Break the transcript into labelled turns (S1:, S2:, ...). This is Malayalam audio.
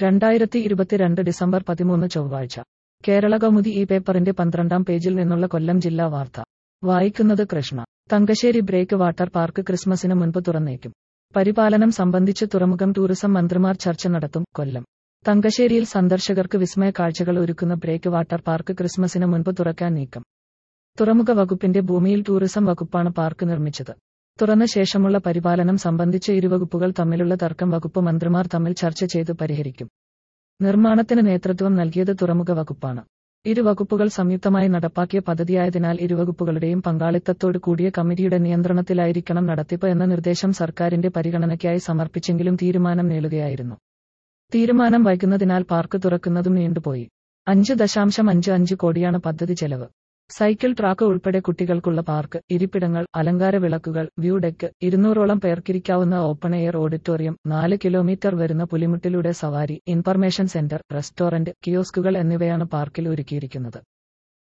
S1: രണ്ടായിരത്തി ഇരുപത്തിരണ്ട് ഡിസംബർ പതിമൂന്ന് ചൊവ്വാഴ്ച കേരള കൗമുദി ഈ പേപ്പറിന്റെ പന്ത്രണ്ടാം പേജിൽ നിന്നുള്ള കൊല്ലം ജില്ലാ വാർത്ത വായിക്കുന്നത് Krishna Thankassery break water park ക്രിസ്മസിന് മുൻപ് തുറന്നേക്കും പരിപാലനം സംബന്ധിച്ച് തുറമുഖം ടൂറിസം മന്ത്രിമാർ ചർച്ച നടത്തും കൊല്ലം തങ്കശ്ശേരിയിൽ സന്ദർശകർക്ക് വിസ്മയ കാഴ്ചകൾ ഒരുക്കുന്ന ബ്രേക്ക് വാട്ടർ പാർക്ക് ക്രിസ്മസിന് മുൻപ് തുറക്കാൻ നീക്കം തുറമുഖ വകുപ്പിന്റെ ഭൂമിയിൽ ടൂറിസം വകുപ്പാണ് പാർക്ക് നിർമ്മിച്ചത് തുറന്ന ശേഷമുള്ള പരിപാലനം സംബന്ധിച്ച് ഇരുവകുപ്പുകൾ തമ്മിലുള്ള തർക്കം വകുപ്പ് മന്ത്രിമാർ തമ്മിൽ ചർച്ച ചെയ്ത് പരിഹരിക്കും നിർമ്മാണത്തിന് നേതൃത്വം നൽകിയത് തുറമുഖ വകുപ്പാണ് ഇരു വകുപ്പുകൾ സംയുക്തമായി നടപ്പാക്കിയ പദ്ധതിയായതിനാൽ ഇരുവകുപ്പുകളുടെയും പങ്കാളിത്തത്തോട് കൂടിയ കമ്മിറ്റിയുടെ നിയന്ത്രണത്തിലായിരിക്കണം നടത്തിപ്പ് എന്ന നിർദ്ദേശം സർക്കാരിന്റെ പരിഗണനയ്ക്കായി സമർപ്പിച്ചെങ്കിലും തീരുമാനം നീളുകയായിരുന്നു തീരുമാനം വൈകുന്നതിനാൽ പാർക്ക് തുറക്കുന്നതും നീണ്ടുപോയി അഞ്ച് ദശാംശം അഞ്ച് അഞ്ച് കോടിയാണ് പദ്ധതി ചെലവ് സൈക്കിൾ ട്രാക്ക് ഉൾപ്പെടെ കുട്ടികൾക്കുള്ള പാർക്ക് ഇരിപ്പിടങ്ങൾ അലങ്കാര വിളക്കുകൾ വ്യൂ ഡെക്ക് ഇരുന്നൂറോളം പേർക്കിരിക്കാവുന്ന ഓപ്പൺ എയർ ഓഡിറ്റോറിയം നാല് കിലോമീറ്റർ വരുന്ന പുലിമുട്ടിലൂടെ സവാരി ഇൻഫർമേഷൻ സെന്റർ റെസ്റ്റോറന്റ് കിയോസ്കുകൾ എന്നിവയാണ് പാർക്കിൽ ഒരുക്കിയിരിക്കുന്നത്